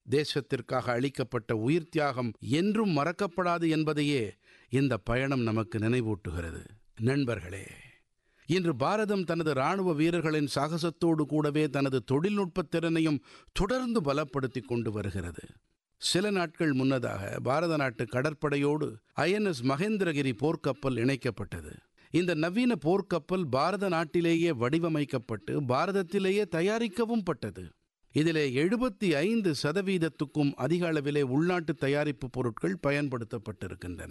தேசத்திற்காக அளிக்கப்பட்ட உயிர் தியாகம் என்றும் மறக்கப்படாது என்பதையே இந்த பயணம் நமக்கு நினைவூட்டுகிறது நண்பர்களே இன்று பாரதம் தனது ராணுவ வீரர்களின் சாகசத்தோடு கூடவே தனது தொழில்நுட்பத் திறனையும் தொடர்ந்து பலப்படுத்திக் கொண்டு வருகிறது சில நாட்கள் முன்னதாக பாரத நாட்டு கடற்படையோடு ஐஎன்எஸ் மகேந்திரகிரி போர்க்கப்பல் இணைக்கப்பட்டது இந்த நவீன போர்க்கப்பல் பாரத நாட்டிலேயே வடிவமைக்கப்பட்டு பாரதத்திலேயே தயாரிக்கவும் பட்டது இதிலே எழுபத்தி ஐந்து சதவீதத்துக்கும் அதிக அளவிலே உள்நாட்டு தயாரிப்பு பொருட்கள் பயன்படுத்தப்பட்டிருக்கின்றன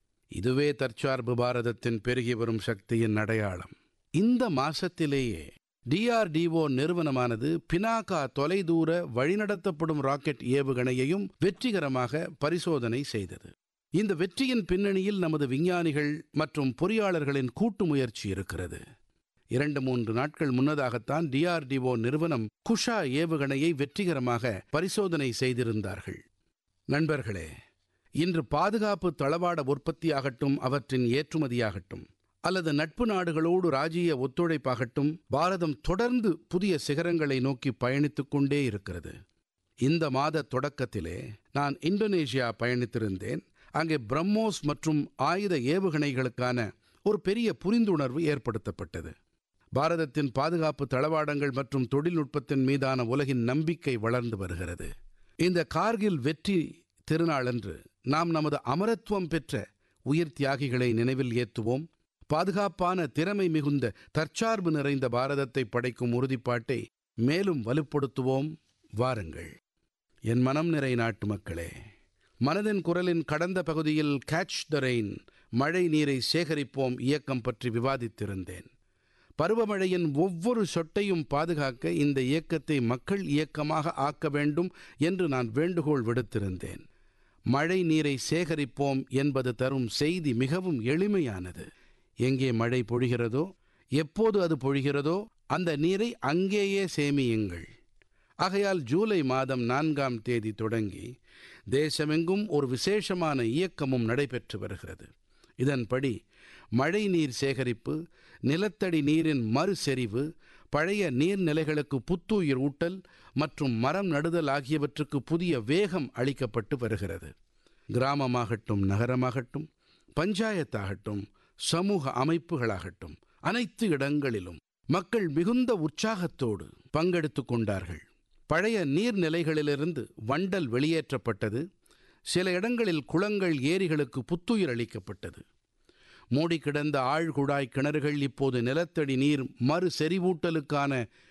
இதுவே தற்சார்பு பாரதத்தின் பெருகி வரும் சக்தியின் அடையாளம் இந்த மாசத்திலேயே டிஆர்டிஓ நிறுவனமானது பினாகா தொலைதூர வழிநடத்தப்படும் ராக்கெட் ஏவுகணையையும் வெற்றிகரமாக பரிசோதனை செய்தது இந்த வெற்றியின் பின்னணியில் நமது விஞ்ஞானிகள் மற்றும் பொறியாளர்களின் கூட்டு முயற்சி இருக்கிறது இரண்டு மூன்று நாட்கள் முன்னதாகத்தான் டிஆர்டிஓ நிறுவனம் குஷா ஏவுகணையை வெற்றிகரமாக பரிசோதனை செய்திருந்தார்கள் நண்பர்களே இன்று பாதுகாப்பு தளவாட உற்பத்தியாகட்டும் அவற்றின் ஏற்றுமதியாகட்டும் அல்லது நட்பு நாடுகளோடு ராஜீய ஒத்துழைப்பாகட்டும் பாரதம் தொடர்ந்து புதிய சிகரங்களை நோக்கி பயணித்துக் கொண்டே இருக்கிறது இந்த மாத தொடக்கத்திலே நான் இந்தோனேஷியா பயணித்திருந்தேன் அங்கே பிரம்மோஸ் மற்றும் ஆயுத ஏவுகணைகளுக்கான ஒரு பெரிய புரிந்துணர்வு ஏற்படுத்தப்பட்டது பாரதத்தின் பாதுகாப்பு தளவாடங்கள் மற்றும் தொழில்நுட்பத்தின் மீதான உலகின் நம்பிக்கை வளர்ந்து வருகிறது இந்த கார்கில் வெற்றி திருநாளன்று நாம் நமது அமரத்துவம் பெற்ற உயிர் தியாகிகளை நினைவில் ஏற்றுவோம் பாதுகாப்பான திறமை மிகுந்த தற்சார்பு நிறைந்த பாரதத்தை படைக்கும் உறுதிப்பாட்டை மேலும் வலுப்படுத்துவோம் வாருங்கள் என் மனம் நிறை நாட்டு மக்களே மனதின் குரலின் கடந்த பகுதியில் கேட்ச் த ரெயின் மழை நீரை சேகரிப்போம் இயக்கம் பற்றி விவாதித்திருந்தேன் பருவமழையின் ஒவ்வொரு சொட்டையும் பாதுகாக்க இந்த இயக்கத்தை மக்கள் இயக்கமாக ஆக்க வேண்டும் என்று நான் வேண்டுகோள் விடுத்திருந்தேன் மழை நீரை சேகரிப்போம் என்பது தரும் செய்தி மிகவும் எளிமையானது எங்கே மழை பொழிகிறதோ எப்போது அது பொழிகிறதோ அந்த நீரை அங்கேயே சேமியுங்கள் ஆகையால் ஜூலை மாதம் நான்காம் தேதி தொடங்கி தேசமெங்கும் ஒரு விசேஷமான இயக்கமும் நடைபெற்று வருகிறது இதன்படி மழை நீர் சேகரிப்பு நிலத்தடி நீரின் மறுசெறிவு பழைய நீர்நிலைகளுக்கு புத்துயிர் ஊட்டல் மற்றும் மரம் நடுதல் ஆகியவற்றுக்கு புதிய வேகம் அளிக்கப்பட்டு வருகிறது கிராமமாகட்டும் நகரமாகட்டும் பஞ்சாயத்தாகட்டும் சமூக அமைப்புகளாகட்டும் அனைத்து இடங்களிலும் மக்கள் மிகுந்த உற்சாகத்தோடு பங்கெடுத்துக் கொண்டார்கள் பழைய நீர்நிலைகளிலிருந்து வண்டல் வெளியேற்றப்பட்டது சில இடங்களில் குளங்கள் ஏரிகளுக்கு புத்துயிர் அளிக்கப்பட்டது மூடி கிடந்த ஆழ்குழாய் கிணறுகள் இப்போது நிலத்தடி நீர் மறு செறிவூட்டலுக்கான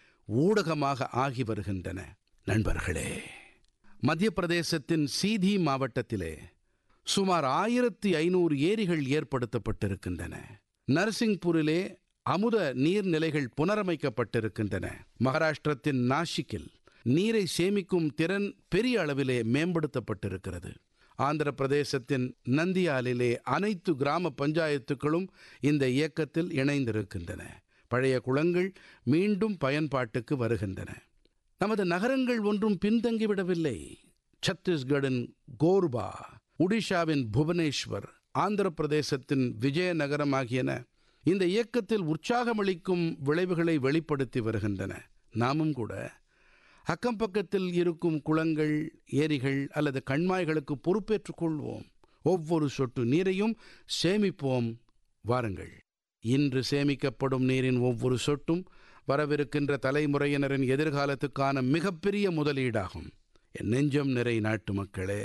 ஊடகமாக ஆகி வருகின்றன நண்பர்களே மத்திய பிரதேசத்தின் சீதி மாவட்டத்திலே சுமார் ஆயிரத்தி ஐநூறு ஏரிகள் ஏற்படுத்தப்பட்டிருக்கின்றன நரசிங்பூரிலே அமுத நீர்நிலைகள் புனரமைக்கப்பட்டிருக்கின்றன மகாராஷ்டிரத்தின் நாசிக்கில் நீரை சேமிக்கும் திறன் பெரிய அளவிலே மேம்படுத்தப்பட்டிருக்கிறது ஆந்திர பிரதேசத்தின் நந்தியாலிலே அனைத்து கிராம பஞ்சாயத்துக்களும் இந்த இயக்கத்தில் இணைந்திருக்கின்றன பழைய குளங்கள் மீண்டும் பயன்பாட்டுக்கு வருகின்றன நமது நகரங்கள் ஒன்றும் பின்தங்கிவிடவில்லை சத்தீஸ்கடின் கோர்பா ஒடிஷாவின் புவனேஸ்வர் ஆந்திர பிரதேசத்தின் விஜயநகரம் ஆகியன இந்த இயக்கத்தில் உற்சாகமளிக்கும் விளைவுகளை வெளிப்படுத்தி வருகின்றன நாமும் கூட அக்கம் பக்கத்தில் இருக்கும் குளங்கள் ஏரிகள் அல்லது கண்மாய்களுக்கு பொறுப்பேற்றுக் கொள்வோம் ஒவ்வொரு சொட்டு நீரையும் சேமிப்போம் வாருங்கள் இன்று சேமிக்கப்படும் நீரின் ஒவ்வொரு சொட்டும் வரவிருக்கின்ற தலைமுறையினரின் எதிர்காலத்துக்கான மிகப்பெரிய முதலீடாகும் என் நெஞ்சம் நிறை நாட்டு மக்களே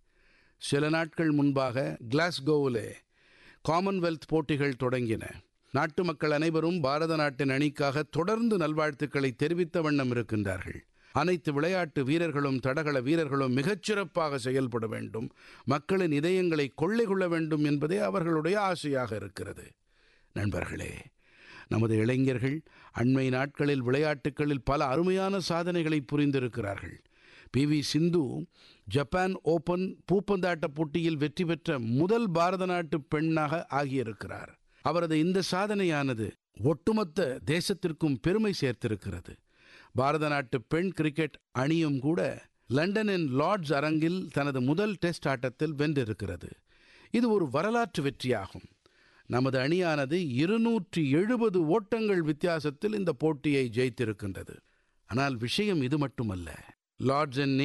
சில நாட்கள் முன்பாக கிளாஸ்கோவிலே காமன்வெல்த் போட்டிகள் தொடங்கின நாட்டு மக்கள் அனைவரும் பாரத நாட்டின் அணிக்காக தொடர்ந்து நல்வாழ்த்துக்களை தெரிவித்த வண்ணம் இருக்கின்றார்கள் அனைத்து விளையாட்டு வீரர்களும் தடகள வீரர்களும் மிகச்சிறப்பாக செயல்பட வேண்டும் மக்களின் இதயங்களை கொள்ளை கொள்ள வேண்டும் என்பதே அவர்களுடைய ஆசையாக இருக்கிறது நண்பர்களே நமது இளைஞர்கள் அண்மை நாட்களில் விளையாட்டுகளில் பல அருமையான சாதனைகளை புரிந்திருக்கிறார்கள் P V Sindhu Japan open பூப்பந்தாட்ட போட்டியில் வெற்றி பெற்ற முதல் பாரத நாட்டு பெண்ணாக ஆகியிருக்கிறார் அவரது இந்த சாதனையானது ஒட்டுமொத்த தேசத்திற்கும் பெருமை சேர்த்திருக்கிறது பாரத நாட்டு பெண் கிரிக்கெட் அணியும் கூட லண்டனின் லார்ட்ஸ் அரங்கில் தனது முதல் டெஸ்ட் ஆட்டத்தில் வென்றிருக்கிறது இது ஒரு வரலாற்று வெற்றியாகும் நமது அணியானது இருநூற்றி எழுபது ஓட்டங்கள் வித்தியாசத்தில் இந்த போட்டியை ஜெயித்திருக்கின்றது ஆனால் விஷயம் இது மட்டுமல்ல லார்ட்ஸின்